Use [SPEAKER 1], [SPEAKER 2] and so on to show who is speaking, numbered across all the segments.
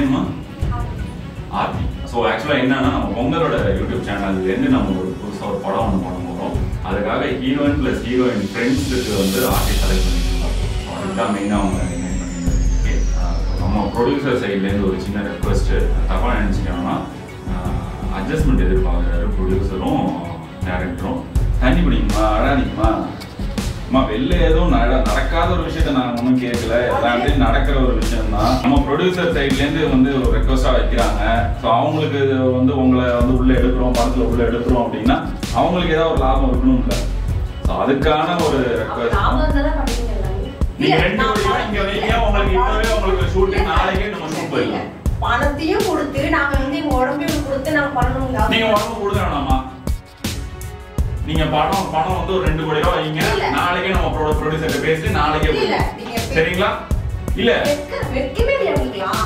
[SPEAKER 1] நேம்மா Aarthi so ஆக்சுவலாக என்னன்னா நம்ம பொங்கலோட யூடியூப் சேனல்லேருந்து நம்ம ஒரு புதுசாக ஒரு படம் ஒன்று பண்ண போகிறோம் அதுக்காக ஹீரோயின் ப்ளஸ் ஹீரோயின் ஃப்ரெண்ட்ஸுக்கு வந்து ஆர்டிஸ்ட் செலக்ட் பண்ணியிருக்கோம் ஸோ அதுதான் மெயினாக அவங்க இன்வைட் பண்ணியிருக்காங்க நம்ம ப்ரொடியூசர் சைட்லேருந்து ஒரு சின்ன ரெக்வஸ்ட்டு தப்பாக நினச்சிக்கணும்னா அட்ஜஸ்ட்மெண்ட் எதிர்பார்க்குறாரு ப்ரொடியூசரும் டேரக்டரும் தண்ணி பிடிக்குமா அழாதீங்கம்மா அம்மா வெளில எதுவும் நட நடக்காத ஒரு விஷயத்த நான் ஒன்றும் கேட்கல எல்லாத்தையும் நடக்கிற ஒரு விஷயம் தான் நம்ம ப்ரொடியூசர் சைட்லேருந்து வந்து ஒரு ரெக்வஸ்டாக வைக்கிறாங்க ஸோ அவங்களுக்கு இது வந்து உங்களை வந்து உள்ள எடுக்கிறோம் படத்தில் உள்ள எடுக்கிறோம் அப்படின்னா அவங்களுக்கு ஏதாவது ஒரு லாபம் இருக்கணும்ல ஸோ அதுக்கான ஒரு ரெக்வஸ்ட்
[SPEAKER 2] லாபம் தானே பண்ணுவீங்க எல்லாமே.
[SPEAKER 1] நீங்க
[SPEAKER 2] இல்ல,
[SPEAKER 1] ரெண்டு
[SPEAKER 2] நான்
[SPEAKER 1] பேரும் இங்க வரீங்க, உங்களுக்கு இப்பவே உங்களுக்கு shooting, நாளைக்கே நம்ம shoot போயிடலாம்.
[SPEAKER 2] பணத்தையும் கொடுத்து நாங்க வந்து எங்க உடம்பையும் கொடுத்து நாங்க பண்ணணுங்க
[SPEAKER 1] நீங்க உடம்பு கொடுக்க வேணாமா நீங்க பணம் பணம் வந்து ஒரு ரெண்டு கோடி ரூபாய் வைங்க
[SPEAKER 2] இல்ல.
[SPEAKER 1] நாளைக்கே நம்ம ப்ரொடியூசர் பேசி நாளைக்கே
[SPEAKER 2] இல்ல,
[SPEAKER 1] போயிடலாம்.
[SPEAKER 2] நீங்க பே-
[SPEAKER 1] சரிங்களா இல்ல
[SPEAKER 2] வெட்க- வெட்கமே இல்லையா உங்களுக்குலாம்?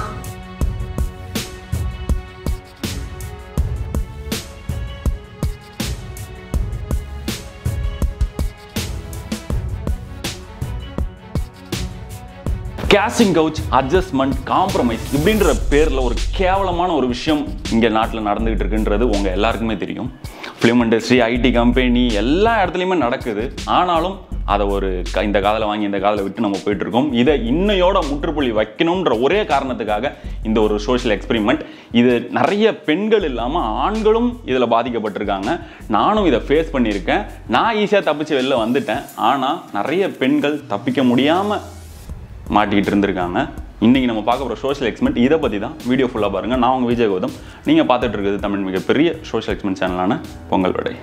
[SPEAKER 3] கேஸ்டிங் கவுச் அட்ஜஸ்ட்மெண்ட் காம்ப்ரமைஸ் இப்படின்ற பேரில் ஒரு கேவலமான ஒரு விஷயம் இங்கே நாட்டில் நடந்துகிட்டு இருக்குன்றது உங்கள் எல்லாருக்குமே தெரியும் ஃபிலிம் இண்டஸ்ட்ரி ஐடி கம்பெனி எல்லா இடத்துலையுமே நடக்குது ஆனாலும் அதை ஒரு க- இந்த காதில் வாங்கி இந்த காதில் விட்டு நம்ம போயிட்டு இருக்கோம் இதை இன்னையோட முற்றுப்புள்ளி வைக்கணுன்ற ஒரே காரணத்துக்காக இந்த ஒரு சோஷியல் எக்ஸ்பெரிமெண்ட் இது நிறைய பெண்கள் இல்லாமல் ஆண்களும் இதில் பாதிக்கப்பட்டிருக்காங்க நானும் இதை ஃபேஸ் பண்ணியிருக்கேன் நான் ஈஸியாக தப்பிச்சு வெளில வந்துட்டேன் ஆனால் நிறைய பெண்கள் தப்பிக்க முடியாமல் மாட்டிக்கிட்டு இருந்திருக்காங்க இன்றைக்கி நம்ம பார்க்க போகிற சோஷியல் எக்ஸ்மெண்ட் இதை பற்றி தான் வீடியோ ஃபுல்லாக பாருங்கள் நான் உங்கள் விஜய் கௌதம் நீங்கள் பார்த்துட்டு இருக்கிறது தமிழ் மிகப்பெரிய சோஷியல் எக்ஸ்மெண்ட் சேனலான பொங்கல் விடை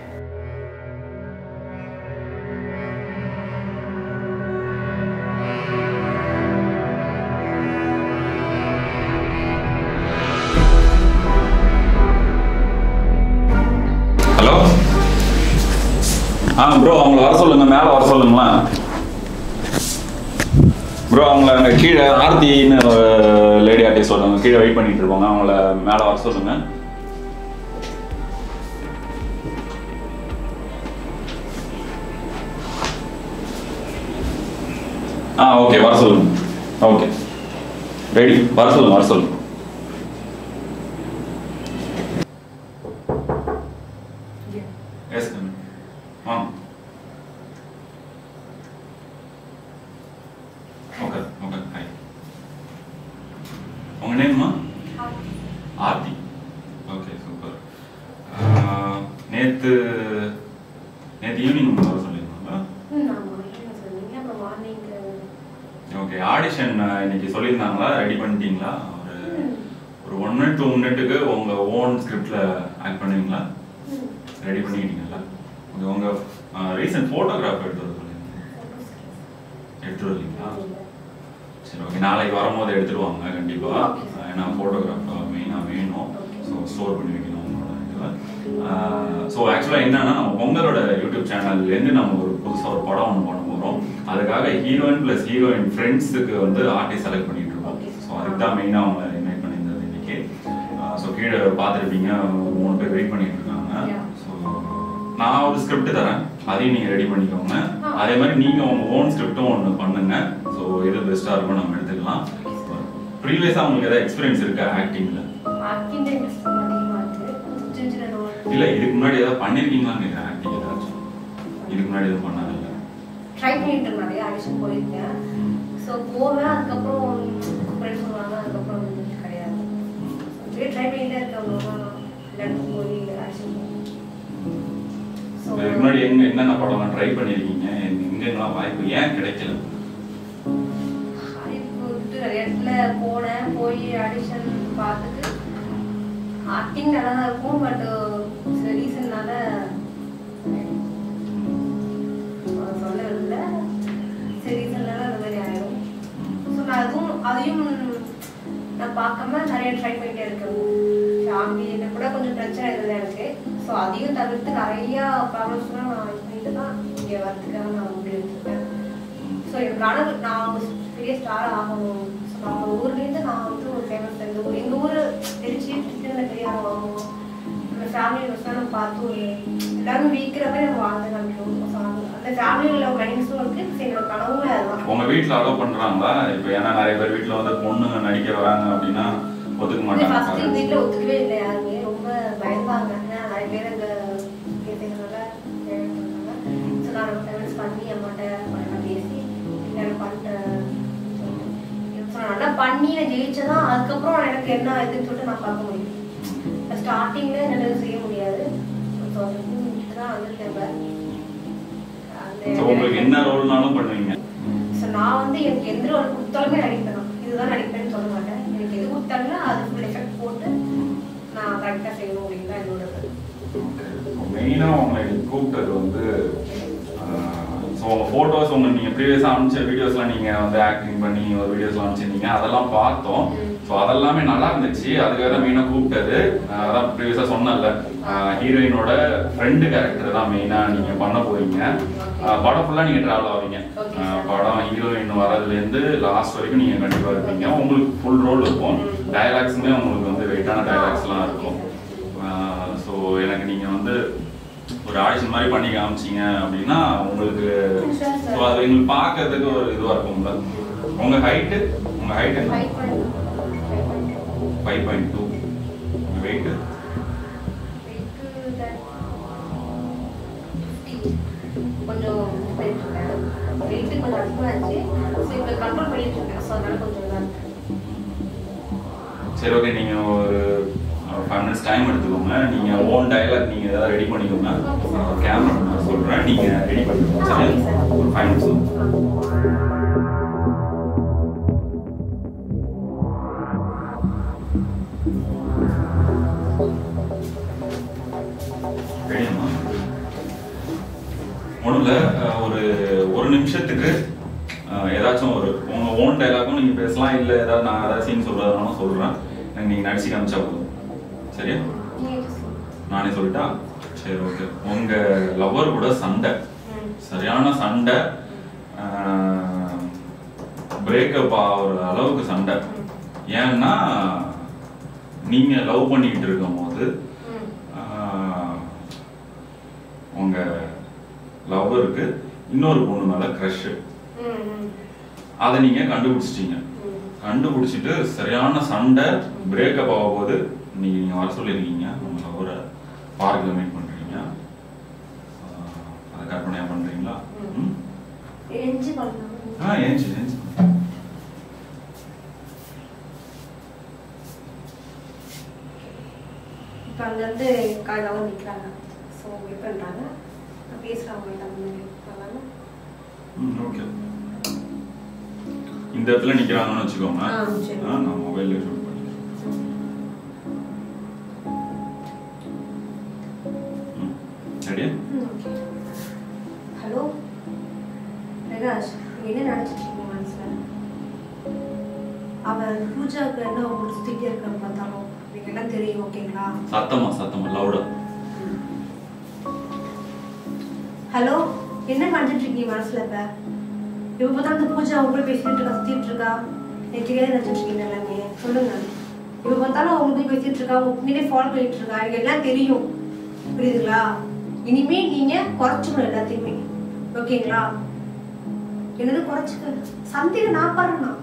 [SPEAKER 1] ஹலோ ஆ ப்ரோ அவங்கள வர சொல்லுங்க மேலே வர சொல்லுங்களேன் ப்ரோ அவங்கள அங்கே கீழே ஆர்த்தின்னு லேடி ஆர்டிஸ்ட் சொல்லுங்க கீழே வெயிட் பண்ணிட்டு இருப்பாங்க அவங்கள மேலே வர சொல்லுங்க ஆ ஓகே வர சொல்லுங்க ஓகே ரெடி வர சொல்லுங்க வர சொல்லுங்க எஸ் மேம் வாங்க ஓகே ஓகே ஹாய் உங்க நேம்மா ஆர்த்தி ஓகே சூப்பர் நேத்து நேத்து ஈவினிங் வர சொல்லியிருந்தாங்க
[SPEAKER 2] ம், நான் morning சொன்னீங்க, அப்புறம் morning,
[SPEAKER 1] ஓகே ஆடிஷன் இன்னைக்கு சொல்லியிருந்தாங்களா ரெடி பண்ணிட்டீங்களா ஒரு
[SPEAKER 2] ம்,
[SPEAKER 1] ஒரு ஒன் மினிட் டூ மினிட்டுக்கு உங்க ஓன் ஸ்கிரிப்ட்ல ஆக்ட் பண்ணுவீங்களா
[SPEAKER 2] ம்,
[SPEAKER 1] ரெடி பண்ணிக்கிட்டீங்களா உங்க உங்க ரீசன்ட் ஃபோட்டோகிராஃப் எடுத்து வர சொல்லியிருந்தீங்க எடுத்துட்டு வரீங்களா சரி ஓகே நாளைக்கு வரும்போது எடுத்துட்டு வாங்க கண்டிப்பா
[SPEAKER 2] Okay.
[SPEAKER 1] அஹ் ஏன்னா ஃபோட்டோகிராஃப் மெயினாக வேணும்
[SPEAKER 2] Okay.
[SPEAKER 1] ஸோ ஸ்டோர் பண்ணி வைக்கணும் உங்களோட இதில் ஸோ ஆக்சுவலாக என்னன்னா நம்ம பொங்கலோட யூடியூப் சேனல்லேருந்து நம்ம ஒரு புதுசாக ஒரு படம் ஒன்று பண்ண போகிறோம் அதுக்காக ஹீரோயின் ப்ளஸ் ஹீரோயின் ஃப்ரெண்ட்ஸுக்கு வந்து ஆர்டிஸ்ட் செலக்ட் பண்ணிட்டு இருக்கோம்
[SPEAKER 2] Okay.
[SPEAKER 1] ஸோ அதுக்கு தான் மெயினாக அவங்க இன்வைட் பண்ணியிருந்தது இன்னைக்கு ஸோ கீழே பார்த்துருப்பீங்க ஒரு மூணு பேர் வெயிட் பண்ணிட்டு இருக்காங்க
[SPEAKER 2] Yeah.
[SPEAKER 1] ஸோ நான் ஒரு ஸ்கிரிப்ட் தரேன் அதையும் நீங்கள் ரெடி பண்ணிக்கோங்க
[SPEAKER 2] Ah.
[SPEAKER 1] அதே மாதிரி நீங்கள் உங்கள் ஓன் ஸ்கிரிப்டும் ஒன்று பண்ணுங்க ஸோ எது பெஸ்ட்டாக இருக்கும் நம்ம எடுத்துக்கலாம் ப்ரீவியஸாக உங்களுக்கு ஏதாவது எக்ஸ்பீரியன்ஸ் இருக்கா ஆக்டிங்கில்
[SPEAKER 2] acting ல interest அதிகமா இருக்கு. சின்ன சின்ன role.
[SPEAKER 1] இல்லை இதுக்கு முன்னாடி ஏதாவது பண்ணியிருக்கீங்களான்னு கேட்குறேன் ஆக்டிங் ஏதாச்சும் இதுக்கு முன்னாடி எதுவும் பண்ணதில்லை
[SPEAKER 2] try பண்ணிட்டு இருந்தேன், நிறைய audition போயிருக்கேன். So, போவேன், அதுக்கப்புறம் friends சொல்லுவாங்க, அதுக்கப்புறம் வந்து கிடையாது. அப்படியே try பண்ணிட்டே இருக்கேன், அவ்வளவா எல்லா இடத்துக்கும் போய் audition போவேன். So,
[SPEAKER 1] இதுக்கு முன்னாடி எங்க என்னென்ன படம்லாம் ட்ரை பண்ணியிருக்கீங்க எங்கெங்கெல்லாம் வாய்ப்பு ஏன் கிடைக்கல
[SPEAKER 2] இப்போ வந்துட்டு நிறைய இடத்துல போனேன் போய் ஆடிஷன் பார்த்துட்டு ஆக்டிங் நல்லா தான் இருக்கும் பட் சில ரீசன்னால சொல்ல இல்லை சில ரீசன்னால அந்த மாதிரி ஆயிடும் ஸோ நான் அதுவும் அதையும் நான் பார்க்காம நிறைய ட்ரை பண்ணிட்டே இருக்கேன் ஃபேமிலியில கூட கொஞ்சம் பிரச்சனை இருந்தது எனக்கு ஸோ அதையும் தவிர்த்து நிறைய ப்ராப்ளம்ஸ்லாம் நான் இது பண்ணிட்டு தான் இங்கே வரதுக்காக நான் முடிவு எடுத்துருக்கேன் ஸோ என் கனவு நான் ஒரு பெரிய ஸ்டார் ஆகணும் ஸோ நம்ம ஊர்லேருந்து நான் வந்து ஒரு ஃபேமஸ் எங்கள் ஊர் எங்கள் ஊர் திருச்சி திருச்சியில் பெரிய ஆள் ஆகணும் நம்ம ஃபேமிலி மெம்பர்ஸ்லாம் நம்ம பார்த்து ஒரு எல்லாரும் வீக்கிற மாதிரி நம்ம வாழ்ந்து காமிக்கணும் ஸோ அந்த ஃபேமிலியில் மைண்ட்ஸும் இருக்குது சரி என்னோட கனவும் அதுதான்
[SPEAKER 1] உங்க வீட்ல அலோவ் பண்றாங்களா இப்போ ஏன்னா நிறைய பேர் வீட்ல வந்து பொண்ணுங்க நடிக்க வராங்க அப்படின்னா ஒத்துக்க
[SPEAKER 2] ஃபர்ஸ்ட்
[SPEAKER 1] மாட்டாங்க
[SPEAKER 2] எங்க வீட்ல ஒத்துக்கவே இல்லை யாருமே ரொம்ப பயந்தாங்க ஏன்னா நிறைய பேர் அங்க கேட்டதுனால ஸோ நான் கன்வின்ஸ் பண்ணி அம்மாட்ட நான் பேசி இல்லை நான் பண்ணிட்டேன் ஸோ நான் நல்லா பண்ணி நான் ஜெயிச்சதான் அதுக்கப்புறம் எனக்கு என்ன இதுன்னு சொல்லிட்டு நான் பார்க்க முடியும் ஸ்டார்டிங்ல என்னால் செய்ய முடியாது ஸோ அதுக்கு தான் வந்திருக்கேன் இப்ப.
[SPEAKER 1] ஸோ உங்களுக்கு என்ன ரோல்னாலும் பண்ணுவீங்க
[SPEAKER 2] ஸோ நான் வந்து எனக்கு எந்த ரோல் கொடுத்தாலுமே நடிப்பேன் நான். இதுதான் நடிப்பேன்னு சொல்ல மாட்டேன் எனக்கு எது கொடுத்தாலும் அது ஃபுல் எஃபெக்ட் போட்டு நான் கரெக்டாக செய்யணும் அப்படின்னு தான் என்னோட இது.
[SPEAKER 1] மெயினாக உங்களை கூப்பிட்டது வந்து ஸோ உங்கள் ஃபோட்டோஸ் உங்கள் நீங்கள் ப்ரீவியஸாக அனுப்பிச்ச வீடியோஸ்லாம் நீங்கள் வந்து ஆக்டிங் பண்ணி ஒரு வீடியோஸ்லாம் அனுப்பிச்சிருந்தீங்க அதெல்லாம் பார்த்தோம் ஸோ அதெல்லாமே நல்லா இருந்துச்சு அதுக்காக தான் மெயினாக கூப்பிட்டது ஆஹ் அதான் ப்ரீவியஸாக சொன்னல ஹீரோயினோட ஃப்ரெண்டு கேரக்டர் தான் மெயினாக நீங்கள் பண்ண போறீங்க ஆஹ் படம் ஃபுல்லாக நீங்கள் ட்ராவல் ஆவீங்க
[SPEAKER 2] Okay,
[SPEAKER 1] ஆஹ்
[SPEAKER 2] sir.
[SPEAKER 1] படம் ஹீரோயின் வரதுலேருந்து லாஸ்ட் வரைக்கும் நீங்கள் கண்டிப்பாக இருப்பீங்க உங்களுக்கு ஃபுல் ரோல் இருக்கும் டயலாக்ஸுமே உங்களுக்கு வந்து வெயிட்டான டயலாக்ஸ்லாம் இருக்கும் ஸோ எனக்கு நீங்கள் வந்து ஒரு ஆடிஷன் மாதிரி பண்ணி காமிச்சீங்க அப்படின்னா உங்களுக்கு
[SPEAKER 2] Sure, sir.
[SPEAKER 1] ஸோ அது எங்களுக்கு பார்க்கறதுக்கு ஒரு இதுவாக இருக்கும்ல உங்கள் ஹைட்டு உங்கள் ஹைட் என்ன
[SPEAKER 2] Five point- five point-
[SPEAKER 1] five point two உங்கள் வெயிட்டு
[SPEAKER 2] weight that 50. கொஞ்சம் weight இருக்கேன். weight கொஞ்சம் அதிகமா இருந்துச்சு. So, இப்ப control பண்ணிட்டு இருக்கேன். So, அதனால கொஞ்சம் இதா இருக்கு.
[SPEAKER 1] சரி ஓகே நீங்கள் ஒரு ஃபைவ் மினிட்ஸ் டைம் எடுத்துக்கோங்க நீங்கள் ஓன் டயலாக் நீங்கள் ஏதாவது ரெடி பண்ணிக்கோங்க கேமரா நான் சொல்கிறேன் நீங்கள் ரெடி பண்ணிக்கோங்க சரியா ஒரு ஃபைவ் மினிட்ஸ் ரெடியாம்மா ஒன்றும் இல்லை ஒரு ஒரு நிமிஷத்துக்கு அஹ், ஏதாச்சும் ஒரு உங்கள் ஓன் டைலாக்கும் நீங்கள் பேசலாம் இல்லை ஏதாவது நான் ஏதாவது சீன் சொல்கிறதுனாலும் சொல்கிறேன் எனக்கு நீங்கள் நடிச்சு காமிச்சா போதும் சரியா
[SPEAKER 2] நீங்க just சொல்லுங்க.
[SPEAKER 1] நானே சொல்லிட்டா சரி ஓகே உங்கள் லவ்வர் கூட சண்டை
[SPEAKER 2] ம்.
[SPEAKER 1] சரியான சண்டை பிரேக்கப் ஆகிற அளவுக்கு சண்டை ஏன்னா நீங்கள் லவ் பண்ணிக்கிட்டு இருக்கும் போது
[SPEAKER 2] ம்.
[SPEAKER 1] ஆஹ், உங்க லவ்வருக்கு இன்னொரு பொண்ணு மேல க்ரஷ்
[SPEAKER 2] ம், ம்.
[SPEAKER 1] அதை நீங்க கண்டுபிடிச்சிட்டீங்க
[SPEAKER 2] ம்.
[SPEAKER 1] கண்டுபிடிச்சிட்டு சரியான சண்டை பிரேக்கப் ஆக போது நீங்க நீங்க வர சொல்லியிருக்கீங்க உங்க லவ்வரை பார்க்கில் மீட் பண்றீங்க ஆஹ், அதை கற்பனையா பண்றீங்களா ம்?
[SPEAKER 2] எஞ்சி பண்ணலாம்.
[SPEAKER 1] ஆ ஏஞ்சி ஏஞ்சி
[SPEAKER 2] இப்ப அங்க இருந்து காலையில நிக்கிறாங்க ஸோ வெயிட் பண்றாங்க நான் பேசுறேன் அவங்க தமிழ் அதனால
[SPEAKER 1] ம் ஓகே இந்த இடத்துல நிக்கிறாங்கன்னு வச்சுக்கோங்க
[SPEAKER 2] ஆ, சரி.
[SPEAKER 1] ஆ, நான் மொபைல்ல ஷூட் பண்ணிக்கிறேன் ம் ரெடியா
[SPEAKER 2] ஹலோ பிரகாஷ் நீங்க என்ன நினைச்சிட்டு இருக்கீங்க மனசுல அவன் பூஜாவுக்கு என்ன உங்களுக்கு சுத்திட்டே இருக்க பார்த்தாலும் நீங்க எல்லாம் தெரியும் ஓகேங்களா
[SPEAKER 1] சத்தமா சத்தமா லவுடா
[SPEAKER 2] ஹலோ என்ன பண்ணிட்டு இருக்கீங்க மனசுல இப்ப இப்ப பார்த்தா அந்த பூஜா உங்களை பேசிட்டு இருக்கா சுத்திட்டு இருக்கா எனக்கு தெரியாது நினைச்சிட்டு இருக்கீங்க எல்லாமே சொல்லுங்க இப்ப பார்த்தாலும் அவங்க போய் பேசிட்டு இருக்கா உங்க பின்னாடி ஃபாலோ பண்ணிட்டு இருக்கா எனக்கு எல்லாம் தெரியும் புரியுதுங்களா இனிமே நீங்க குறைச்சுக்கணும் எல்லாத்தையுமே ஓகேங்களா என்னது குறைச்சுக்க சந்திக்க நான் பாருங்கண்ணா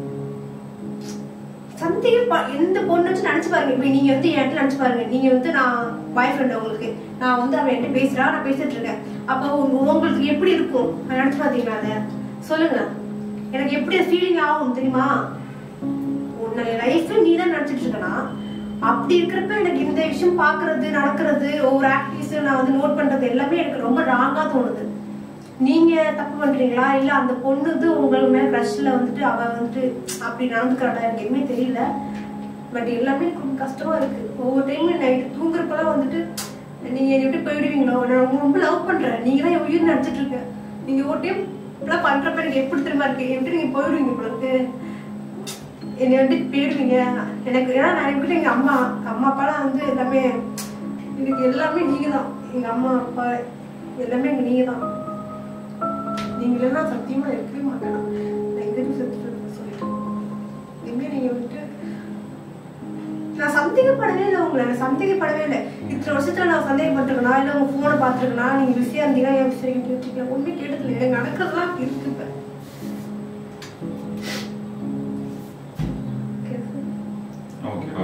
[SPEAKER 2] சந்திக்க பா- எந்த பொண்ணு வச்சு நினைச்சு பாருங்க இப்ப நீங்க வந்து என்கிட்ட நினைச்சு பாருங்க நீங்க வந்து நான் பாய் ஃப்ரெண்ட் உங்களுக்கு நான் வந்து அவன் என்கிட்ட பேசுறா நான் பேசிட்டு இருக்கேன் அப்போ உங்க- உங்களுக்கு எப்படி இருக்கும் அதை நினைச்சு பாத்தீங்களா அதை சொல்லுங்க எனக்கு எப்படி ஃபீலிங் ஆகும் தெரியுமா உன்னை லைஃப்ல நீ தான் நினைச்சிட்டு இருக்கனா அப்படி இருக்கிறப்ப எனக்கு இந்த விஷயம் பாக்குறது நடக்கிறது ஒவ்வொரு ஆக்டிவிட்டிஸ் நான் வந்து நோட் பண்றது எல்லாமே எனக்கு ரொம்ப ராங்கா தோணுது நீங்க தப்பு பண்றீங்களா இல்ல அந்த பொண்ணு இது உங்களுக்கு மேல க்ரஷ்ல வந்துட்டு அவ வந்துட்டு அப்படி நடந்துக்கிறாடா எனக்கு எதுவுமே தெரியல பட் எல்லாமே எனக்கு ரொம்ப கஷ்டமா இருக்கு ஒவ்வொரு டைம் நைட்டு தூங்குறப்பெல்லாம் வந்துட்டு நீங்க என்னை விட்டு போயிடுவீங்களோ நான் உங்களை ரொம்ப லவ் பண்றேன் நீங்க தான் என் உயிர் நினைச்சிட்டு இருக்க நீங்க ஒரு டைம் இப்பெல்லாம் பண்றப்ப எனக்கு எப்படி தெரியுமா இருக்கு எப்படி நீங்க போயிடுவீங்க உங்களுக்கு என்னை வந்து போயிடுவீங்க எனக்கு ஏன்னா நான் என்கிட்ட எங்க அம்மா அம்மா அப்பாலாம் வந்து எல்லாமே எனக்கு எல்லாமே நீங்க தான் எங்க அம்மா அப்பா எல்லாமே எங்க நீங்க தான் நீங்க இல்லைன்னா சத்தியமா இருக்கவே மாட்டேன் நான். நான் எங்க இருந்து செத்துட்டு இருக்கேன் சொல்லிட்டு இனிமே நீங்க வந்துட்டு நான் சந்தேகப்படவே இல்லை உங்களை நான் சந்தேகப்படவே இல்லை இத்தனை வருஷத்துல நான் சந்தேகப்பட்டிருக்கனா இல்லை உங்க போனை பார்த்துருக்கனா நீங்க பிஸியா இருந்தீங்கன்னா ஏன் பிஸியா கேட்டுருக்கீங்க ஒண்ணுமே கேட்டதில்லை எனக்கு நடக்கிறதுலாம் இருக்கு இப்ப
[SPEAKER 1] ஓகே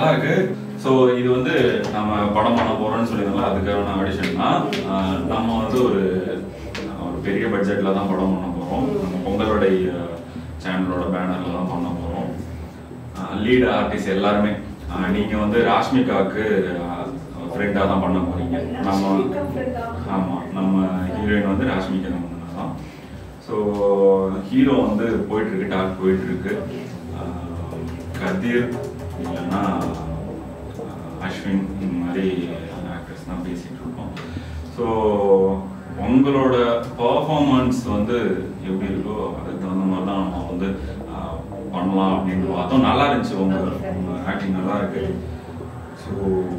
[SPEAKER 1] நல்லா இருக்கு ஸோ இது வந்து நம்ம படம் பண்ண போறோம்னு சொல்லியிருந்தோம்ல அதுக்கான ஆடிஷன் தான் ஆஹ் நம்ம வந்து ஒரு ஒரு பெரிய பட்ஜெட்ல தான் படம் பண்ண போறோம் நம்ம பொங்கலோடைய சேனலோட பேனர்ல தான் பண்ண போறோம் லீட் ஆர்டிஸ்ட் எல்லாருமே ஆஹ் நீங்க வந்து ராஷ்மிகாவுக்கு ஃப்ரெண்டாக தான் பண்ண போறீங்க நம்ம
[SPEAKER 2] ராஷ்மிகா friend ஆ?
[SPEAKER 1] ஆமா நம்ம ஹீரோயின் வந்து ராஷ்மிகா தான் ஸோ ஹீரோ வந்து போயிட்டு இருக்கு டாக் போயிட்டு இருக்கு ஆஹ் கதிர் இல்லைன்னா ஆஹ் அஸ்வின் இந்த மாதிரி ஆக்டர்ஸ் தான் பேசிட்டு இருக்கோம் ஸோ உங்களோட பர்ஃபார்மன்ஸ் வந்து எப்படி இருக்கோ அதுக்கு தகுந்த மாதிரி தான் நம்ம வந்து ஆஹ் பண்ணலாம் அப்படின்னு பார்த்தோம் நல்லா இருந்துச்சு உங்க உங்க ஆக்டிங் நல்லா இருக்கு ஸோ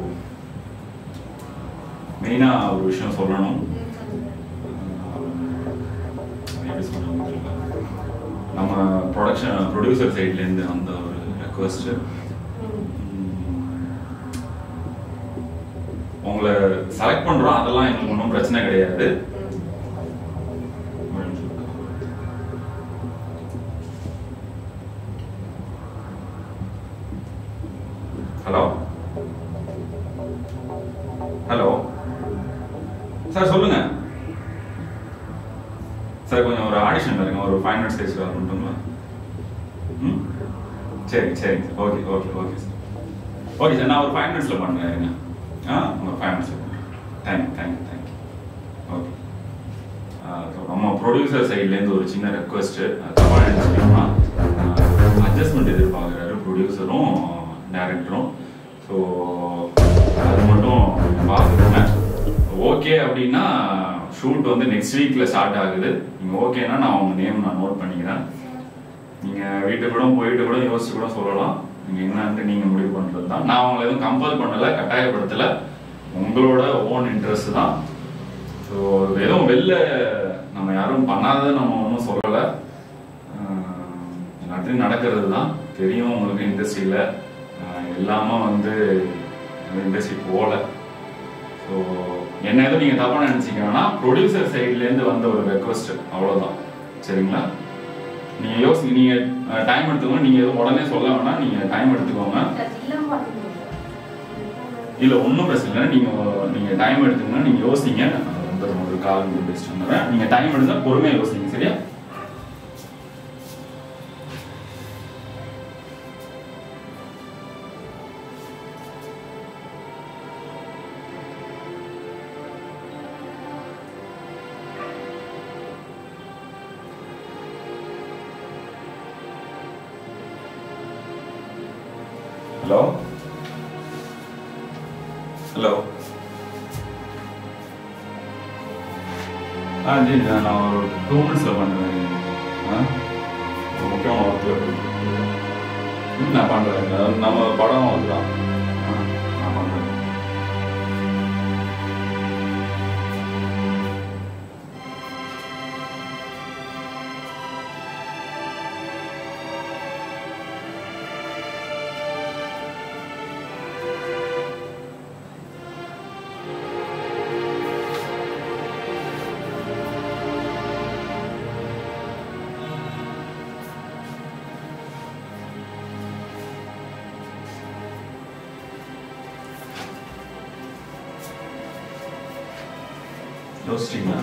[SPEAKER 1] மெயினாக ஒரு விஷயம் சொல்லணும் எப்படி சொல்றது தெரியல. நம்ம ப்ரொடக்ஷன் ப்ரொடியூசர் சைட்லேருந்து அந்த ஒரு ரெக்வஸ்ட் உங்களை செலக்ட் பண்றோம் அதெல்லாம் எங்களுக்கு ஒன்றும் பிரச்சனை கிடையாது ஒரு நிமிஷம். ஹலோ ஹலோ சார் சொல்லுங்க சார் கொஞ்சம் ஒரு ஆடிஷன் இருங்க ஒரு ஃபைவ் மினிட்ஸ் பேசி வர மட்டுங்களா ம் சரி சரி okay okay okay sir okay sir நான் ஒரு ஃபைவ் மினிட்ஸில் பண்ணுறேன் இருங்க ஆ ஒரு ஃபைவ் மினிட்ஸில் பண்ணுறேன் தேங்க்யூ தேங்க்யூ தேங்க்யூ ஓகே நம்ம ப்ரொடியூசர் சைட்லேருந்து ஒரு சின்ன ரெக்வஸ்ட்டு தப்பாக நினச்சிக்கணும்னா அட்ஜஸ்ட்மெண்ட் எதிர்பார்க்குறாரு ப்ரொடியூசரும் டேரக்டரும் ஸோ அது மட்டும் பார்த்துக்கோங்க ஓகே அப்படின்னா ஷூட் வந்து நெக்ஸ்ட் வீக்கில் ஸ்டார்ட் ஆகுது நீங்கள் ஓகேனா நான் உங்கள் நேம் நான் நோட் பண்ணிக்கிறேன் நீங்கள் வீட்டுக்கு கூட போயிட்டு கூட யோசிச்சு கூட சொல்லலாம் நீங்கள் என்னன்ட்டு நீங்கள் முடிவு பண்ணுறது தான் நான் உங்களை எதுவும் கம்பல் பண்ணலை கட்டாயப்படுத்தலை உங்களோட ஓன் இன்ட்ரெஸ்ட் தான் ஸோ எதுவும் வெளில நம்ம யாரும் பண்ணாததை நம்ம ஒன்றும் சொல்லலை எல்லாத்தையும் நடக்கிறது தான் தெரியும் உங்களுக்கு இண்டஸ்ட்ரியில் எல்லாமே வந்து இண்டஸ்ட்ரி போகல ஸோ என்ன எதுவும் நீங்கள் தப்பாக நினச்சிக்கணும்னா ப்ரொடியூசர் சைட்லேருந்து வந்த ஒரு ரெக்வஸ்ட் அவ்வளோதான் சரிங்களா நீங்கள் யோசி நீங்கள் டைம் எடுத்துக்கோங்க நீங்கள் எதுவும் உடனே சொல்ல வேணாம் நீங்கள் டைம் எடுத்துக்கோங்க
[SPEAKER 2] அது இல்லாம பண்ணுங்க.
[SPEAKER 1] இல்ல ஒன்றும் பிரச்சனை இல்லை நீங்க நீங்க டைம் எடுத்துங்க நீங்க யோசிங்க நான் வந்து ஒரு கால் பேசிட்டு வந்துடுறேன் நீங்க டைம் எடுத்தா பொறுமையா யோசிங்க சரியா ஹலோ ஹலோ ஆ ஜி நான் ஒரு டூ மினிட்ஸில் பண்ணுறேன் ஆ ஒரு முக்கியமான ஒர்க்கில் ம் நான் பண்ணுறேன் நம்ம படம் அதுதான் ஆ நான் பண்ணுறேன் யோசிச்சிங்களா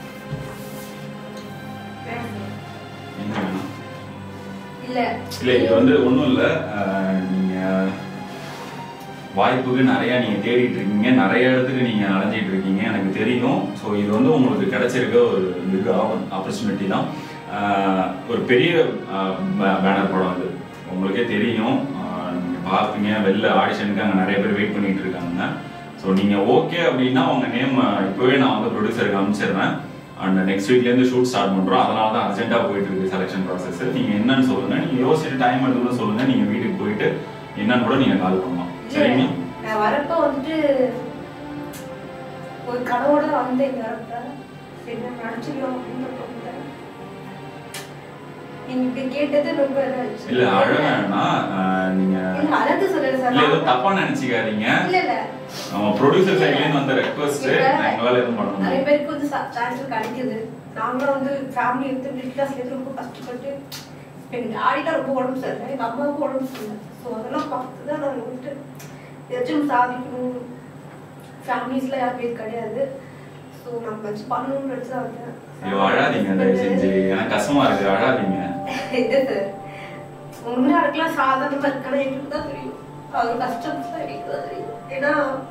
[SPEAKER 1] என்ன வேணும்
[SPEAKER 2] இல்ல
[SPEAKER 1] இல்லை இது வந்து ஒன்றும் இல்லை நீங்கள் வாய்ப்புக்கு நிறைய நீங்கள் தேடிட்டு இருக்கீங்க நிறைய இடத்துக்கு நீங்கள் அலைஞ்சிட்டு இருக்கீங்க எனக்கு தெரியும் ஸோ இது வந்து உங்களுக்கு கிடைச்சிருக்க ஒரு மிக ஆப்பர்ச்சுனிட்டி தான் ஆஹ் ஒரு பெரிய பேனர் படம் இது உங்களுக்கே தெரியும் நீங்கள் பார்ப்பீங்க வெளில ஆடிஷனுக்கு அங்கே நிறைய பேர் வெயிட் பண்ணிட்டு இருக்காங்க ஸோ நீங்கள் ஓகே அப்படின்னா உங்கள் நேம் இப்போவே நான் வந்து ப்ரொடியூசருக்கு அனுப்பிச்சிடுறேன் அண்ட் நெக்ஸ்ட் வீக்லேருந்து ஷூட் ஸ்டார்ட் பண்ணுறோம் அதனால தான் அர்ஜென்ட்டாக போயிட்டு இருக்கு செலெக்ஷன் ப்ராசஸ் நீங்கள் என்னன்னு சொல்லுங்கள் நீங்கள் யோசிச்சுட்டு டைம் எடுத்து சொல்லுங்கள் நீங்கள் வீட்டுக்கு போயிட்டு என்னன்னு கூட நீங்கள் கால் பண்ணலாம் சரிங்க
[SPEAKER 2] நான் வரப்ப வந்துட்டு ஒரு கனவோட வந்தேன் இங்க வரப்ப சரி நான் நடிச்சுக்கலாம் அப்படின்னு தோணுது. நீங்க இப்படி கேட்டது ரொம்ப இதாச்சு.
[SPEAKER 1] இல்லை அழ வேணாம் ஆஹ் நீங்க
[SPEAKER 2] இல்ல, அழகு சொல்லல சார்
[SPEAKER 1] இல்லை எதுவும் தப்பா நினைச்சுக்காதீங்க
[SPEAKER 2] இல்ல இல்ல
[SPEAKER 1] நம்ம ப்ரொடியூசர் சைட்லேருந்து வந்த ரெக்வஸ்ட்
[SPEAKER 2] இப்ப
[SPEAKER 1] எங்களால் எதுவும் பண்ண
[SPEAKER 2] நிறைய
[SPEAKER 1] முடியாது
[SPEAKER 2] பேருக்கு வந்து சான்ஸ் கிடைக்குது நாங்களும் வந்து ஃபேமிலி எடுத்து மிடில் கிளாஸ்ல இருந்து ரொம்ப கஷ்டப்பட்டு எங்க டாடிலாம் ரொம்ப உடம்பு சரியில்லை எங்க அம்மாவுக்கும் உடம்பு சரியில்லை ஸோ அதெல்லாம் பார்த்து தான் நான் வந்துட்டு ஏதாச்சும் சாதிக்கணும் ஃபேமிலிஸில் யாருமே இது கிடையாது ஸோ நம்ம வச்சு பண்ணணும்னு நினச்சி தான் வந்தேன்
[SPEAKER 1] ஐயோ அழாதீங்க தயவு செஞ்சு எனக்கு கஷ்டமா இருக்கு அழாதீங்க
[SPEAKER 2] இது சார் உண்மையா யாருக்கெல்லாம் சாதாரணமா இருக்கானா எங்களுக்கு தான் தெரியும் அது கஷ்டம் தான் எங்களுக்கு தான் தெரியும் ஏன்னா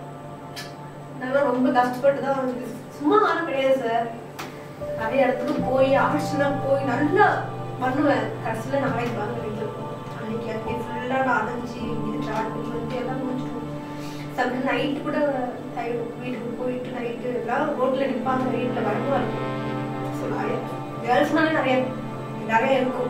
[SPEAKER 2] நான்லாம் ரொம்ப கஷ்டப்பட்டு தான் வந்து சும்மா ஆளும் கிடையாது சார் நிறைய இடத்துக்கு போய் ஆடிஷனாக போய் நல்லா பண்ணுவேன் கடைசியில் நாளைக்கு வாங்க வீட்டில் அன்னைக்கு அன்னைக்கு ஃபுல்லாக நான் அடைஞ்சி இது ட்ராவல் பண்ணி வந்து எல்லாம் முடிச்சிடும் சம்டைம் நைட்டு கூட ஆயிடும் வீட்டுக்கு போயிட்டு நைட்டு எல்லாம் ரோட்டில் நிற்பாங்க வீட்டில் பயமா இருக்கும் ஸோ நிறைய கேர்ள்ஸ்னாலே நிறைய நிறைய இருக்கும்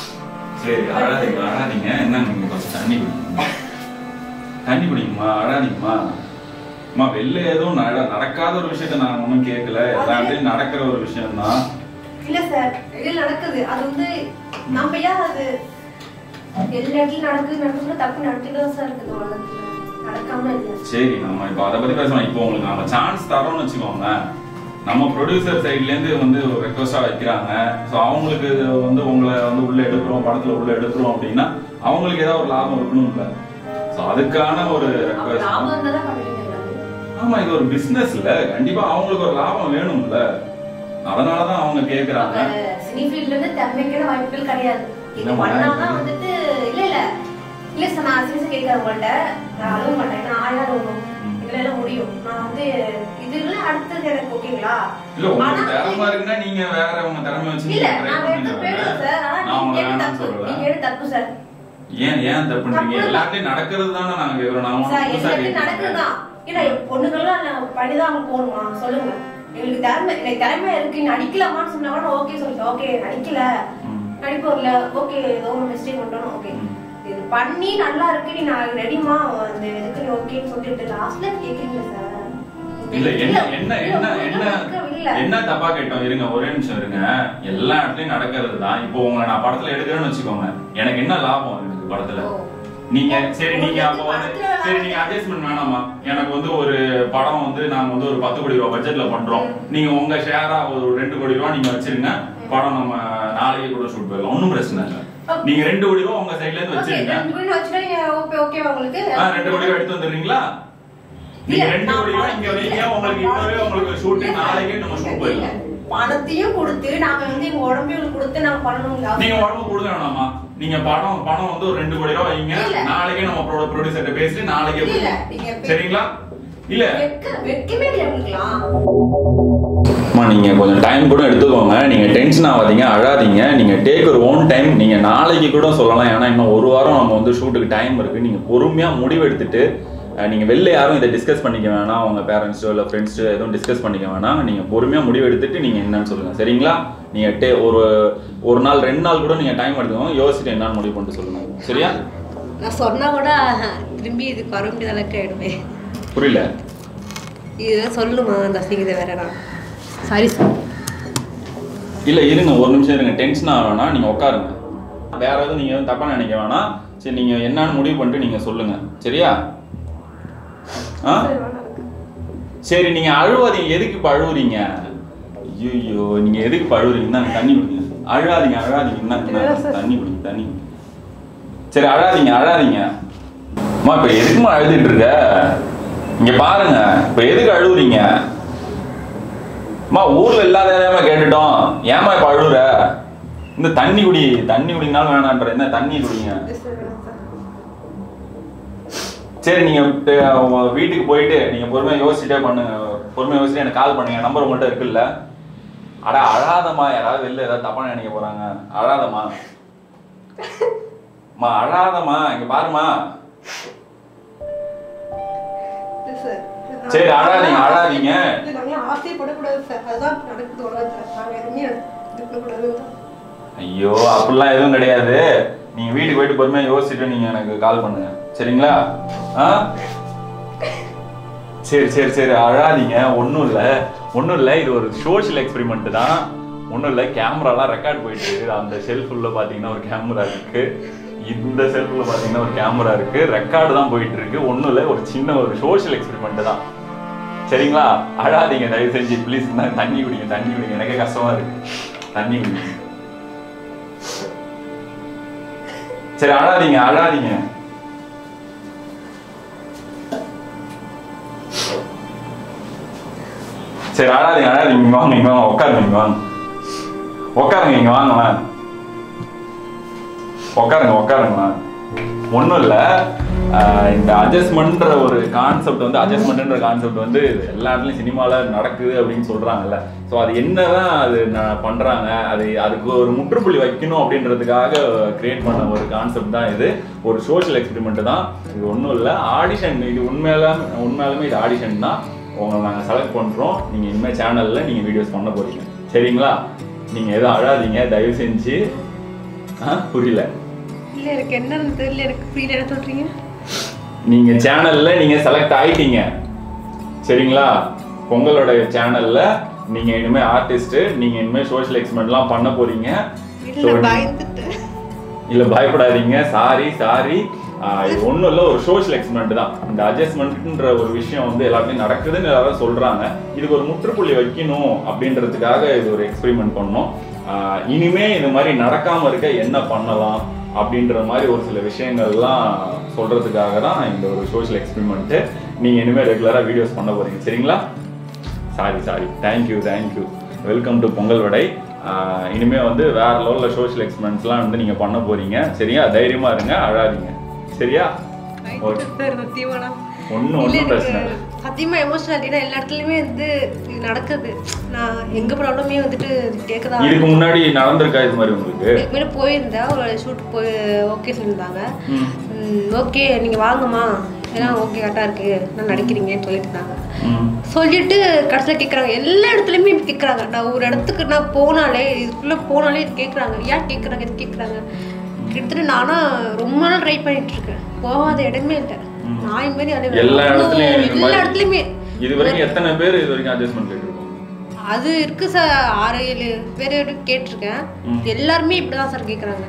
[SPEAKER 1] சரி அழாதீங்க அழாதீங்க என்ன நீங்க கொஞ்சம் தண்ணி குடிங்க தண்ணி குடிங்கம்மா அழாதீங்கம்மா அம்மா வெளில எதுவும் நட- நடக்காத ஒரு விஷயத்த நான் ஒன்றும் கேட்கல எல்லாத்தையும் நடக்கிற ஒரு விஷயம் தான்
[SPEAKER 2] இல்ல சார் வெளியில நடக்குது அது வந்து நம்ம ஏன் அது எல்லா இடத்துலயும் நடக்குது நடக்குது தப்பு நடந்துட்டு தான் சார் இருக்குது உலகத்துல நடக்காம இல்ல
[SPEAKER 1] சரி நம்ம இப்போ அதை பத்தி பேசலாம் இப்போ உங்களுக்கு நம்ம சான்ஸ் தரோம்னு வச்சுக்கோங்க நம்ம ப்ரொடியூசர் சைட்ல இருந்து வந்து ஒரு ரெக்வஸ்டா வைக்கிறாங்க ஸோ அவங்களுக்கு இது வந்து உங்களை வந்து உள்ள எடுக்கிறோம் படத்துல உள்ள எடுக்கிறோம் அப்படின்னா அவங்களுக்கு ஏதாவது ஒரு லாபம் இருக்கணும்ல ஸோ அதுக்கான ஒரு
[SPEAKER 2] அப்ப
[SPEAKER 1] ரெக்வஸ்ட்
[SPEAKER 2] லாபம் இருந்தா தான் பண்ணுவீங்க எல்லாமே.
[SPEAKER 1] ஆமா இது ஒரு பிசினஸ் இல்ல கண்டிப்பா அவங்களுக்கு ஒரு லாபம் வேணும்ல அதனாலதான் அவங்க கேக்குறாங்க
[SPEAKER 2] அப்ப சினி ஃபீல்ட்ல இருந்து திறமைக்கான வாய்ப்புகள் கிடையாது இது
[SPEAKER 1] இல்லம்மா,
[SPEAKER 2] பண்ணாதான்
[SPEAKER 1] இது-
[SPEAKER 2] வந்துட்டு இல்ல இல்ல இல்ல சார் நான் சீரியஸா கேட்கறேன் உங்கள்ட்ட நான் அழுவ மாட்டேன் நான் ஆயாத வரும்
[SPEAKER 1] ம்.
[SPEAKER 2] இதுல எல்லாம் முடியும் நான் வந்து இதுல அடுத்தது எனக்கு ஓகேங்களா
[SPEAKER 1] இல்ல உங்களுக்கு
[SPEAKER 2] ஆனா
[SPEAKER 1] திறமை இருக்குன்னா நீங்க வேற உங்க திறமை வச்சு
[SPEAKER 2] இல்ல
[SPEAKER 1] நீங்க try
[SPEAKER 2] நான் எடுத்து
[SPEAKER 1] பண்ணுங்க.
[SPEAKER 2] போயிடுவேன் சார் ஆனா
[SPEAKER 1] நான் உங்களை
[SPEAKER 2] நீங்க
[SPEAKER 1] வேணாம்னு
[SPEAKER 2] தப்பு
[SPEAKER 1] சொல்லல
[SPEAKER 2] நீங்க எடுத்து தப்பு சார்
[SPEAKER 1] ஏன் ஏன் தப்புன்றீங்க
[SPEAKER 2] தப்பு தான்.
[SPEAKER 1] எல்லாத்தையும் நடக்கிறது தானே நாங்க கேக்குறோம் நான் ஒண்ணும்
[SPEAKER 2] சார்
[SPEAKER 1] புதுசா
[SPEAKER 2] எல்லாத்தையும்
[SPEAKER 1] கேட்கல.
[SPEAKER 2] நடக்குதுதான் ஏன்னா பொண்ணுங்கள்லாம் நான் பண்ணிதான் போகணுமா சொல்லுங்க எங்களுக்கு திறமை எனக்கு திறமை இருக்கு நீ நடிக்கலாமான்னு சொன்னா கூட ஓகே சொல்லிட்டேன் ஓகே நடிக்கல
[SPEAKER 1] ம்.
[SPEAKER 2] நடிப்பு வரல ஓகே ஏதோ ஒரு மிஸ்டேக் பண்ணணும் ஓகே
[SPEAKER 1] ம்.
[SPEAKER 2] இது பண்ணி நல்லா இருக்கு நீ நான் ரெடிமா அந்த இதுக்கு நீ ஓகேன்னு சொல்லிட்டு லாஸ்ட்ல கேக்குறீங்க சார்
[SPEAKER 1] இல்ல என்ன என்ன என்ன என்ன
[SPEAKER 2] இல்ல
[SPEAKER 1] என்ன தப்பா கேட்டோம் இருங்க ஒரே நிமிஷம் இருங்க எல்லா இடத்துலயும் நடக்கிறது தான் இப்போ உங்களை நான் படத்துல எடுக்கிறேன்னு வச்சுக்கோங்க எனக்கு என்ன லாபம் எனக்கு படத்துல
[SPEAKER 2] ஓ.
[SPEAKER 1] நீங்க சரி நீங்க அப்ப வந்து சரி நீங்க அட்ஜஸ்ட்மெண்ட் வேணாமா எனக்கு வந்து ஒரு படம் வந்து நாங்க வந்து ஒரு பத்து கோடி ரூபாய் பட்ஜெட்ல பண்றோம் நீங்க உங்க ஷேரா ஒரு ரெண்டு கோடி ரூபாய் நீங்க வச்சிருங்க படம் நம்ம நாளைக்கு கூட ஷூட் போயிடலாம் ஒண்ணும் பிரச்சனை இல்ல நீங்க ரெண்டு கோடி ரூபாய் உங்க சைடுல இருந்து
[SPEAKER 2] ஓகே
[SPEAKER 1] வச்சிருங்க
[SPEAKER 2] ரெண்டு பேரும் வச்சுட்டா நீங்க ஓகே ஓகேவா உங்களுக்கு
[SPEAKER 1] ஆ, ரெண்டு கோடி ரூபாய் எடுத்து வந்துடுறீங்களா நீங்க
[SPEAKER 2] இல்ல,
[SPEAKER 1] ரெண்டு
[SPEAKER 2] நான்
[SPEAKER 1] கோடி ரூபாய் இங்க வரீங்க உங்களுக்கு இப்பவே உங்களுக்கு ஷூட் நாளைக்கே நம்ம ஷூட் போயிடலாம்
[SPEAKER 2] பணத்தையும் கொடுத்து நாங்க வந்து எங்க உடம்பையும் கொடுத்து நாங்க பண்ணணுங்களா
[SPEAKER 1] நீங்க உடம்பு கொடுக்க வேணாமா நீங்க படம் பணம் வந்து ஒரு ரெண்டு கோடி ரூபாய் வைங்க
[SPEAKER 2] இல்ல.
[SPEAKER 1] நாளைக்கே நம்ம ப்ரொடியூசர்ட்ட பேசிட்டு நாளைக்கே
[SPEAKER 2] இல்ல,
[SPEAKER 1] போயிடலாம்.
[SPEAKER 2] நீங்க பே-
[SPEAKER 1] சரிங்களா இல்ல
[SPEAKER 2] வெக்க வெக்கமே இல்லை உங்களுக்குலாம்
[SPEAKER 3] அம்மா நீங்கள் கொஞ்சம் டைம் கூட எடுத்துக்கோங்க நீங்கள் டென்ஷன் ஆகாதீங்க அழாதீங்க நீங்கள் டேக் ஒரு ஓன் டைம் நீங்கள் நாளைக்கு கூட சொல்லலாம் ஏன்னா இன்னும் ஒரு வாரம் நம்ம வந்து ஷூட்டுக்கு டைம் இருக்குது நீங்கள் பொறுமையாக முடிவு எடுத்துட்டு நீங்கள் வெளில யாரும் இதை டிஸ்கஸ் பண்ணிக்க வேணாம் உங்கள் பேரண்ட்ஸோ இல்லை ஃப்ரெண்ட்ஸோ எதுவும் டிஸ்கஸ் பண்ணிக்க வேணாம் நீங்கள் பொறுமையாக முடிவு எடுத்துட்டு நீங்கள் என்னன்னு சொல்லுங்கள் சரிங்களா நீங்கள் டே ஒரு ஒரு நாள் ரெண்டு நாள் கூட நீங்கள் டைம் எடுத்துக்கோங்க யோசிச்சுட்டு என்னன்னு முடிவு பண்ணிட்டு சொல்லுங்கள் சரியா
[SPEAKER 2] நான் சொன்னா கூட திரும்பி இதுக்கு வர முடியாத அளவுக்கு ஆயிடுமே
[SPEAKER 3] புரியல
[SPEAKER 2] இதுதான் சொல்லுமா அந்த அசிங்கத்தை வேற நான் சாரி சார்
[SPEAKER 3] இல்லை இருங்க ஒரு நிமிஷம் இருங்க டென்ஷன் ஆக வேணாம் நீங்கள் உட்காருங்க வேற எதுவும் நீங்கள் எதுவும் தப்பாக நினைக்க வேணாம் சரி நீங்கள் என்னன்னு முடிவு பண்ணிட்டு நீங்கள் சொல்லுங்கள் சரியா ஆ சரி நீங்கள் அழுவாதீங்க எதுக்கு இப்போ அழுவுறீங்க ஐயோ நீங்கள் எதுக்கு இப்போ அழுவுறீங்க தான் தண்ணி குடிங்க அழாதீங்க அழாதீங்க இந்தாங்க, தண்ணி குடிங்க தண்ணி குடிங்க சரி அழாதீங்க அழாதீங்க அம்மா இப்போ எதுக்குமா அழுதுட்டு இருக்க இங்க பாருங்க இப்போ எதுக்கு அழுவுறீங்க அம்மா ஊர்ல இல்லாத கேட்டுட்டோம் ஏமா இப்ப அழுகுற இந்த தண்ணி குடி தண்ணி குடினாலும் வேணான்ற என்ன தண்ணி குடிங்க சரி நீங்க இப்ப உங்க வீட்டுக்கு போயிட்டு நீங்க பொறுமையா யோசிச்சுட்டே பண்ணுங்க பொறுமையா யோசிச்சுட்டு எனக்கு கால் பண்ணுங்க நம்பர் உங்கள்கிட்ட இருக்குல்ல அட அழாதம்மா யாராவது வெளில ஏதாவது தப்பா நினைக்க போறாங்க அழாதம்மா அம்மா அழாதம்மா இங்க பாருமா சரி, அழாதீங்க, அழாதீங்க.
[SPEAKER 2] நாங்க ஆசைப்படக்கூடாது சார் அதுதான் நடக்குது உலகத்துல நாங்க எதுவுமே இது பண்ணக்கூடாது
[SPEAKER 3] ஐயோ அப்படிலாம் எதுவும் கிடையாது நீங்க வீட்டுக்கு போயிட்டு பொறுமையா யோசிச்சுட்டு நீங்க எனக்கு கால் பண்ணுங்க சரிங்களா ஆ சரி சரி சரி அழாதீங்க ஒன்றும் இல்லை ஒன்றும் இல்லை இது ஒரு சோஷியல் எக்ஸ்பெரிமெண்ட் தான் ஒன்றும் இல்லை கேமராலாம் ரெக்கார்ட் போயிட்டு இருக்கு. அந்த ஷெல்ஃபுள்ள பார்த்தீங்கன்னா ஒரு கேமரா இருக்கு இந்த செல்ஃபில் பார்த்தீங்கன்னா ஒரு கேமரா இருக்கு ரெக்கார்டு தான் போயிட்டு இருக்கு ஒன்றும் இல்லை ஒரு சின்ன ஒரு சோஷியல் எக்ஸ்பெரிமெண்ட் தான் சரிங்களா அழாதீங்க தயவு செஞ்சு ப்ளீஸ் தண்ணி குடிங்க தண்ணி குடிங்க எனக்கே கஷ்டமா இருக்கு தண்ணி குடிங்க சரி அழாதீங்க அழாதீங்க சரி அழாதீங்க அழாதீங்க இங்க வாங்க இங்க வாங்க உட்காருங்க இங்க வாங்க உட்காருங்க இங்க வாங்க வாங்க. உட்காருங்க உட்காருங்க வாங்க. ஒண்ணும் இல்ல ஆஹ் இந்த அட்ஜஸ்ட்மெண்ட்ன்ற ஒரு கான்செப்ட் வந்து அட்ஜஸ்ட்மெண்ட்ன்ற கான்செப்ட் வந்து எல்லா இடத்துலயும் சினிமால நடக்குது அப்படின்னு சொல்றாங்கல்ல ஸோ அது என்னதான் அது ந- பண்றாங்க அது அதுக்கு ஒரு முற்றுப்புள்ளி வைக்கணும் அப்படின்றதுக்காக கிரியேட் பண்ண ஒரு கான்செப்ட் தான் இது ஒரு சோஷியல் எக்ஸ்பெரிமெண்ட் தான் இது ஒன்றும் இல்லை ஆடிஷன் இது உண்மையில உண்மையாலுமே இது ஆடிஷன் தான் உங்களை நாங்கள் செலக்ட் பண்ணுறோம் நீங்கள் இனிமேல் சேனலில் நீங்கள் வீடியோஸ் பண்ண போறீங்க சரிங்களா நீங்கள் எதுவும் அழாதீங்க தயவு செஞ்சு ஆ புரியல
[SPEAKER 2] இல்ல எனக்கு என்னன்னு தெரியல எனக்கு புரியல என்ன சொல்றீங்க
[SPEAKER 3] நீங்க சேனல்ல நீங்க செலக்ட் ஆயிட்டீங்க சரிங்களா உங்களோட சேனல்ல நீங்க இனிமே ஆர்டிஸ்ட் நீங்க இனிமே சோஷியல் எக்ஸ்பெரிமெண்ட்லாம் பண்ண போறீங்க
[SPEAKER 2] இல்ல
[SPEAKER 3] So,
[SPEAKER 2] பயந்துட்டேன்
[SPEAKER 3] இல்ல பயப்படாதீங்க சாரி சாரி இது ஒண்ணும் இல்ல ஒரு சோஷியல் எக்ஸ்பெரிமெண்ட் தான் இந்த அட்ஜஸ்ட்மெண்ட்ன்ற ஒரு விஷயம் வந்து எல்லாத்தையும் நடக்குதுன்னு எல்லாரும் சொல்றாங்க இதுக்கு ஒரு முற்றுப்புள்ளி வைக்கணும் அப்படின்றதுக்காக இது ஒரு எக்ஸ்பெரிமெண்ட் பண்ணோம் ஆஹ் இனிமே இது மாதிரி நடக்காம இருக்க என்ன பண்ணலாம் அப்படின்ற மாதிரி ஒரு சில விஷயங்கள்லாம் சொல்றதுக்காக தான் இந்த ஒரு சோஷியல் எக்ஸ்பெரிமெண்ட் நீங்க இனிமே ரெகுலரா வீடியோஸ் பண்ண போறீங்க சரிங்களா sorry sorry thank you thank you welcome to Pongal vada ah இனிமே வந்து வேற லெவலில் சோஷியல் எக்ஸ்பெரிமெண்ட்ஸ்லாம் வந்து நீங்க பண்ண போறீங்க சரியா தைரியமா இருங்க அழாதீங்க சரியா ஓகே
[SPEAKER 2] சார் சத்தியமாண்ணா
[SPEAKER 3] ஒன்றும்
[SPEAKER 2] இல்ல
[SPEAKER 3] ஒன்றும் பிரச்சனை
[SPEAKER 2] எனக்கு
[SPEAKER 3] இல்லை
[SPEAKER 2] சத்தியமா எமோஷனல் ஏன்னா எல்லா இடத்துலயுமே வந்து இது நடக்குது நான் எங்க ப்ராப்ளமே வந்துட்டு கேட்கதான்
[SPEAKER 3] இதுக்கு முன்னாடி நடந்திருக்கா இது மாதிரி உங்களுக்கு
[SPEAKER 2] இதுக்கு முன்னாடி போயிருந்தேன் ஒரு ஷூட் போய் ஓகே சொல்லியிருந்தாங்க
[SPEAKER 3] ம்.
[SPEAKER 2] ஓகே நீங்க வாங்கம்மா ஏன்னா ஓகே கரெக்டாக இருக்கு நான் நடிக்கிறீங்கன்னு சொல்லிட்டு இருந்தாங்க
[SPEAKER 3] ம்.
[SPEAKER 2] சொல்லிட்டு கடைசியில் கேட்குறாங்க எல்லா இடத்துலையுமே இப்படி கேட்குறாங்க நான் ஒரு இடத்துக்கு நான் போனாலே இதுக்குள்ளே போனாலே இது கேட்குறாங்க ஏன் கேட்குறாங்க இது கேட்குறாங்க கிட்டத்தட்ட நானா ரொம்ப நாள் ட்ரை பண்ணிட்டு இருக்கேன் போகாத இடமே இல்லை நாய் மாதிரி அதே
[SPEAKER 3] எல்லா இடத்துலயும் இது
[SPEAKER 2] எல்லா
[SPEAKER 3] மாதிரி-
[SPEAKER 2] இடத்துலையுமே
[SPEAKER 3] இது வரைக்கும் எத்தனை பேர் இது வரைக்கும் அட்ஜஸ்ட்மெண்ட் கேட்டிருக்கோம்
[SPEAKER 2] அது இருக்கு சார் ஆறு ஏழு பேர் கேட்டிருக்கேன் எல்லாருமே இப்படிதான் சார் கேட்குறாங்க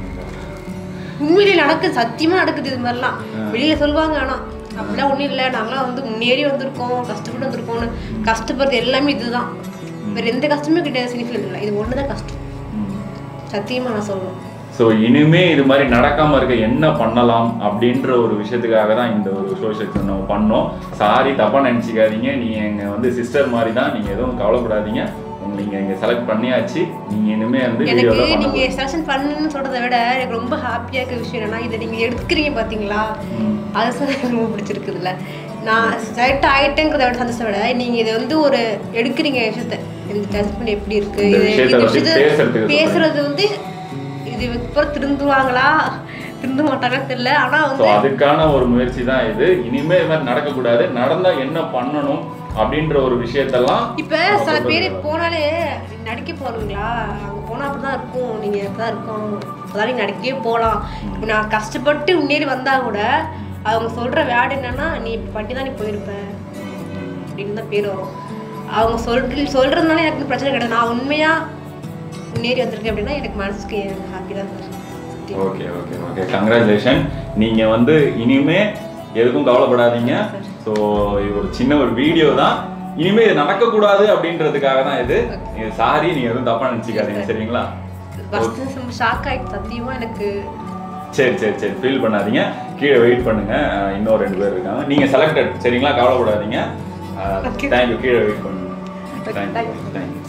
[SPEAKER 2] உண்மையிலே நடக்குது சத்தியமா நடக்குது இது மாதிரிலாம் வெளியே சொல்லுவாங்க ஆனா அப்படிலாம் ஒண்ணும் இல்லை நாங்களாம் வந்து முன்னேறி வந்திருக்கோம் கஷ்டப்பட்டு வந்திருக்கோம்னு கஷ்டப்படுறது எல்லாமே இதுதான் வேற எந்த கஷ்டமே கிடையாது சினிஃபில் இல்லை இது ஒன்று தான் கஷ்டம் சத்தியமா நான் சொல்லுவேன்
[SPEAKER 3] ஸோ இனிமே இது மாதிரி நடக்காம இருக்க என்ன பண்ணலாம் அப்படின்ற ஒரு விஷயத்துக்காக தான் இந்த ஒரு சோஷியல் நம்ம பண்ணோம் சாரி தப்பா நினைச்சுக்காதீங்க நீங்க எங்க வந்து சிஸ்டர் மாதிரி தான் நீங்க எதுவும் கவலைப்படாதீங்க உங்களை நீங்க இங்க செலக்ட் பண்ணியாச்சு நீங்க இனிமே வந்து
[SPEAKER 2] எனக்கு
[SPEAKER 3] வீடியோல பண்ண
[SPEAKER 2] நீங்க
[SPEAKER 3] போறீங்க.
[SPEAKER 2] செலக்ஷன் பண்ணுன்னு சொல்றதை விட எனக்கு ரொம்ப ஹாப்பியா இருக்க விஷயம் என்னன்னா இதை நீங்க எடுக்கிறீங்க பாத்தீங்களா
[SPEAKER 3] ம்.
[SPEAKER 2] அது சார் எனக்கு ரொம்ப பிடிச்சிருக்குதுல்ல நான் செலக்ட் ஆயிட்டேங்கிறத விட சந்தோஷத்தை விட நீங்க இதை வந்து ஒரு எடுக்கிறீங்க விஷயத்த இந்த ஜட்மெண்ட் எப்படி இருக்கு
[SPEAKER 3] இந்த
[SPEAKER 2] இது
[SPEAKER 3] விஷயத்தை
[SPEAKER 2] இந்த
[SPEAKER 3] பத்தி
[SPEAKER 2] விஷயத்த
[SPEAKER 3] பேசுறதுக்கு
[SPEAKER 2] பேசுறது வந்து இது அப்புறம் திருந்துவாங்களா திருந்த மாட்டாங்கன்னு தெரியல ஆனா
[SPEAKER 3] ஸோ
[SPEAKER 2] வந்து
[SPEAKER 3] அதுக்கான ஒரு முயற்சி தான் இது இனிமே இது மாதிரி நடக்கக்கூடாது நடந்தா என்ன பண்ணணும் அப்படின்ற ஒரு விஷயத்தெல்லாம்
[SPEAKER 2] இப்ப சில பேர் போனாலே நடிக்க போறீங்களா அங்க போனா அப்படிதான் இருக்கும் நீங்க அப்படிதான் இருக்கும் அதான் நீங்க நடிக்கவே போகலாம் இப்ப நான் கஷ்டப்பட்டு முன்னேறி வந்தா கூட அவங்க சொல்ற வேர்டு என்னன்னா நீ இப்படி பண்ணி தான் நீ போயிருப்ப அப்படின்னு தான் பேர் வரும் அவங்க சொல்ற சொல்றதுனால எனக்கு பிரச்சனை கிடையாது நான் உண்மையா முன்னேறி வந்திருக்கேன் அப்படின்னா எனக்கு மனசுக்கு ஹாப்பி தான் sir
[SPEAKER 3] okay okay okay congratulation நீங்க வந்து இனிமே எதுக்கும் கவலைப்படாதீங்க ஸோ இது ஒரு சின்ன ஒரு வீடியோ தான் இனிமே இது நடக்கக்கூடாது அப்படின்றதுக்காக தான் இது நீங்க சாரி நீங்க எதுவும் தப்பா நினைச்சுக்காதீங்க சரிங்களா
[SPEAKER 2] ஃபர்ஸ்ட் ரொம்ப ஷாக் ஆயிடுச்சு சத்தியமா எனக்கு
[SPEAKER 3] சரி சரி சரி ஃபீல் பண்ணாதீங்க கீழே வெயிட் பண்ணுங்க அஹ் இன்னும் ரெண்டு பேர் இருக்காங்க நீங்க செலக்டட் சரிங்களா கவலைப்படாதீங்க
[SPEAKER 2] Okay.
[SPEAKER 3] தேங்க்யூ கீழே வெயிட் பண்ணுங்க
[SPEAKER 2] Okay,
[SPEAKER 3] thank you
[SPEAKER 2] thank you.
[SPEAKER 3] Thank you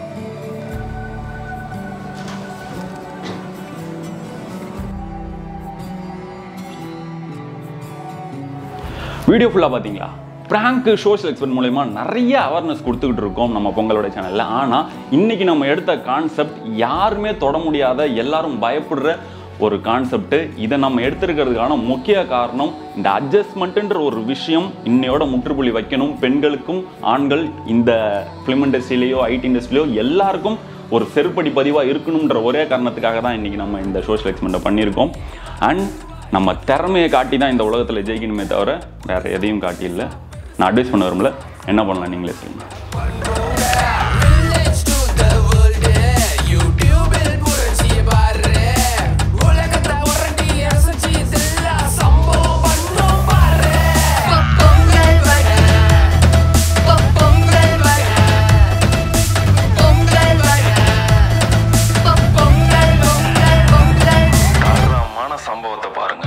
[SPEAKER 3] video ஃபுல்லாக பார்த்தீங்களா ப்ராங்க் சோஷியல் எக்ஸ்பெரிமெண்ட் மூலயமா நிறைய அவேர்னஸ் கொடுத்துக்கிட்டு இருக்கோம் நம்ம பொங்கலோட சேனலில் ஆனால் இன்னைக்கு நம்ம எடுத்த கான்செப்ட் யாருமே தொட முடியாத எல்லாரும் பயப்படுற ஒரு கான்செப்ட் இதை நம்ம எடுத்திருக்கிறதுக்கான முக்கிய காரணம் இந்த அட்ஜஸ்ட்மெண்ட்டுன்ற ஒரு விஷயம் இன்னையோட முற்றுப்புள்ளி வைக்கணும் பெண்களுக்கும் ஆண்கள் இந்த ஃபிலிம் இண்டஸ்ட்ரியிலையோ ஐடி இண்டஸ்ட்ரியிலையோ எல்லாருக்கும் ஒரு செருப்படி பதிவாக இருக்கணுன்ற ஒரே காரணத்துக்காக தான் இன்றைக்கி நம்ம இந்த சோஷியல் எக்ஸ்பெரிமெண்ட்டை பண்ணியிருக்கோம் அண்ட் நம்ம திறமையை காட்டி தான் இந்த உலகத்தில் ஜெயிக்கணுமே தவிர வேறு எதையும் காட்டி இல்லை நான் அட்வைஸ் பண்ண விரும்பல என்ன பண்ணலாம் நீங்களே சொல்லுங்கள்
[SPEAKER 4] Village to the world, YouTube இல் புரட்சி பாரு. உலகத்தை உரட்டி அசைச்சு இதெல்லாம் சம்பவம் பண்ணோம் பாரு. பொங்கல் வர, பொங்கல் வர, பொங்கல் வர, பொங்கல், பொங்கல், பொங்கல்.
[SPEAKER 5] தரமான சம்பவத்தை பாருங்க